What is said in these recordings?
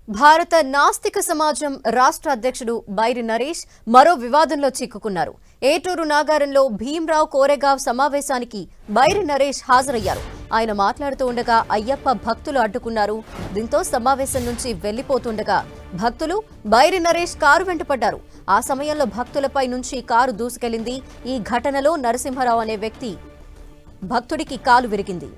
భారత నాస్తిక సమాజం రాష్ట్ర అధ్యక్షుడు బైరి నరేష్ మరో వివాదంలో చిక్కుకున్నారు ఏటూరు నాగారంలో భీమ్రావ్ కోరెగావ్ సమావేశానికి బైరి నరేష్ హాజరయ్యారు ఆయన మాట్లాడుతూ ఉండగా అయ్యప్ప భక్తులు అడ్డుకున్నారు దీంతో సమావేశం నుంచి వెళ్లిపోతుండగా భక్తులు బైరి నరేష్ కారు వెంటపడ్డారు ఆ సమయంలో భక్తులపై నుంచి కారు దూసుకెళ్లింది ఈ ఘటనలో నరసింహరావు అనే వ్యక్తి భక్తుడికి కాలు విరిగింది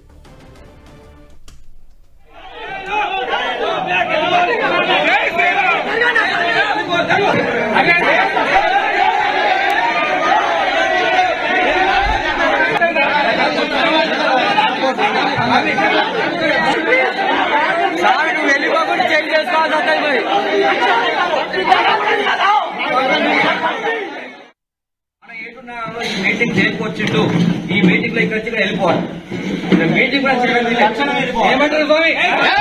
సార్ నువ్వు వెళ్ళిపోకుండా చెక్ చేసుకోవాల్సి వస్తుంది మరి మన ఏటున్నా ఈ మీటింగ్ దేనికి వచ్చిండు ఈ మీటింగ్ లో ఇక్కడ వచ్చి ఇక్కడ వెళ్ళిపోవాలి ఇక్కడ మీటింగ్ కూడా చేయలేదు. ఏమంటారు స్వామి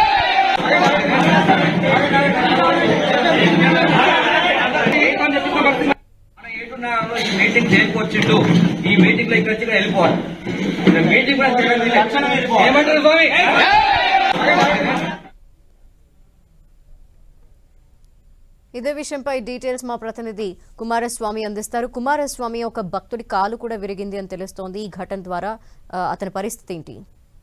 మన ఏటున్నా ఈ మీటింగ్ దేనికి వచ్చిండు ఈ మీటింగ్ లో ఇక్కడ వచ్చి ఇక్కడ వెళ్ళిపోవాలి ఇక్కడ మీటింగ్ కూడా చేయలేదు. ఏమంటారు స్వామి ఇదే విషయంపై డీటెయిల్స్ మా ప్రతినిధి కుమారస్వామి అందిస్తారు కుమారస్వామి ఒక భక్తుడి కాలు కూడా విరిగింది అని తెలుస్తోంది ఈ ఘటన ద్వారా ఆ, అతని పరిస్థితి ఏంటి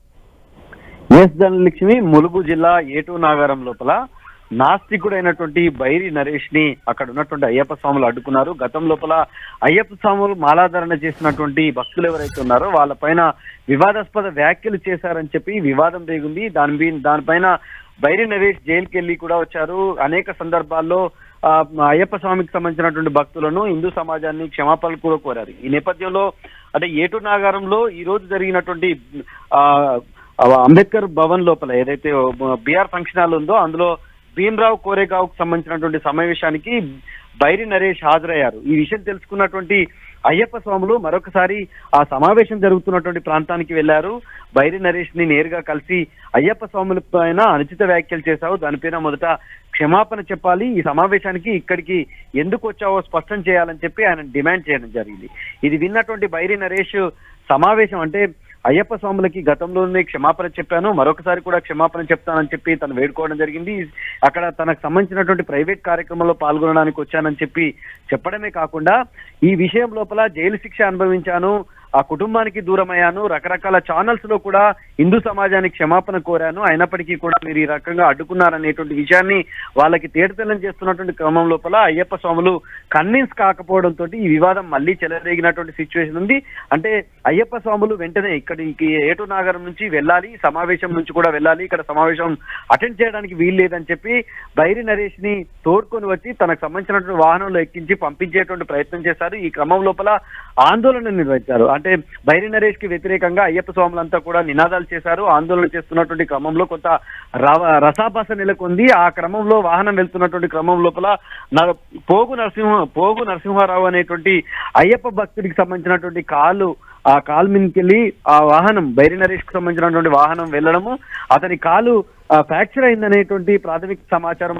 ఎస్ ధనలక్ష్మి ములుగు జిల్లా ఏటూ నాగారం లోపల నాస్తికుడైనటువంటి బైరి నరేష్ ని అక్కడ ఉన్నటువంటి అయ్యప్ప స్వాములు అడ్డుకున్నారు గతం లోపల అయ్యప్ప స్వాములు మాలాధారణ చేసినటువంటి భక్తులు ఎవరైతే ఉన్నారో వాళ్ళపైన వివాదాస్పద వ్యాఖ్యలు చేశారని చెప్పి వివాదం రేగింది దాని మీ- దానిపైన బైరి నరేష్ జైలుకి వెళ్ళి కూడా వచ్చారు అనేక సందర్భాల్లో ఆ, అయ్యప్ప స్వామికి సంబంధించినటువంటి భక్తులను హిందూ సమాజాన్ని క్షమాపణలు కూడా కోరారు ఈ నేపథ్యంలో అంటే ఏటు నాగారంలో ఈ రోజు జరిగినటువంటి ఆ అంబేద్కర్ భవన్ లోపల ఏదైతే బీఆర్ ఫంక్షన్ హాల్ ఉందో అందులో భీమ్రావ్ కోరేగావ్ కు సంబంధించినటువంటి సమావేశానికి బైరి నరేష్ హాజరయ్యారు ఈ విషయం తెలుసుకున్నటువంటి అయ్యప్ప స్వాములు మరొకసారి ఆ సమావేశం జరుగుతున్నటువంటి ప్రాంతానికి వెళ్లారు బైరి నరేష్ ని నేరుగా కలిసి అయ్యప్ప స్వాముల పైన అనుచిత వ్యాఖ్యలు చేశావు దానిపైన మొదట క్షమాపణ చెప్పాలి ఈ సమావేశానికి ఇక్కడికి ఎందుకు వచ్చావో స్పష్టం చేయాలని చెప్పి ఆయన డిమాండ్ చేయడం జరిగింది ఇది విన్నటువంటి బైరి నరేష్ సమావేశం అంటే అయ్యప్ప స్వాములకి గతంలోనే క్షమాపణ చెప్పాను మరొకసారి కూడా క్షమాపణ చెప్తానని చెప్పి తను వేడుకోవడం జరిగింది అక్కడ తనకు సంబంధించినటువంటి ప్రైవేట్ కార్యక్రమంలో పాల్గొనడానికి వచ్చానని చెప్పి చెప్పడమే కాకుండా ఈ విషయం లోపల జైలు శిక్ష అనుభవించాను ఆ కుటుంబానికి దూరం అయ్యాను రకరకాల ఛానల్స్ లో కూడా హిందూ సమాజానికి క్షమాపణ కోరాను అయినప్పటికీ కూడా మీరు ఈ రకంగా అడ్డుకున్నారనేటువంటి విషయాన్ని వాళ్ళకి తేటతెల్లం చేస్తున్నటువంటి క్రమం లోపల అయ్యప్ప స్వాములు కన్విన్స్ కాకపోవడంతో ఈ వివాదం మళ్ళీ చెలరేగినటువంటి సిచ్యువేషన్ ఉంది అంటే అయ్యప్ప స్వాములు వెంటనే ఇక్కడికి ఏటు నాగరం నుంచి వెళ్ళాలి సమావేశం నుంచి కూడా వెళ్ళాలి ఇక్కడ సమావేశం అటెండ్ చేయడానికి వీలు లేదని చెప్పి బైరి నరేష్ ని తోడ్కొని వచ్చి తనకు సంబంధించినటువంటి వాహనంలో ఎక్కించి పంపించేటువంటి ప్రయత్నం చేశారు ఈ క్రమం లోపల ఆందోళన నిర్వహించారు అంటే బైరి నరేష్ కి వ్యతిరేకంగా అయ్యప్ప స్వాములంతా కూడా నినాదాలు చేశారు ఆందోళన చేస్తున్నటువంటి క్రమంలో కొంత రవ- రసాభాస నెలకొంది ఆ క్రమంలో వాహనం వెళ్తున్నటువంటి క్రమం లోపల న- పోగు నరసింహ పోగు నరసింహారావు అనేటువంటి అయ్యప్ప భక్తుడికి సంబంధించినటువంటి కాలు ఆ కాలు మీదకెళ్ళి ఆ వాహనం బైరి నరేష్ కు సంబంధించినటువంటి వాహనం వెళ్ళడము అతని కాలు ఫ్రాక్చర్ అయిందనేటువంటి ప్రాథమిక సమాచారం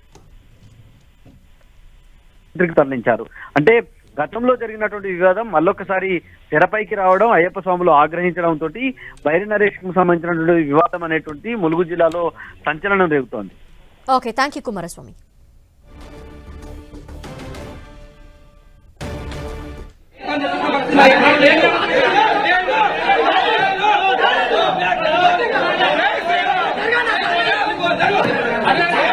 మంత్రికి తరలించారు అంటే గతంలో జరిగినటువంటి వివాదం మళ్ళొకసారి తెరపైకి రావడం అయ్యప్ప స్వాములు ఆగ్రహించడం తోటి బైరి నరేష్ కు సంబంధించినటువంటి వివాదం అనేటువంటి ములుగు జిల్లాలో సంచలనం రేగుతోంది ఓకే థ్యాంక్ యూ కుమారస్వామి అరే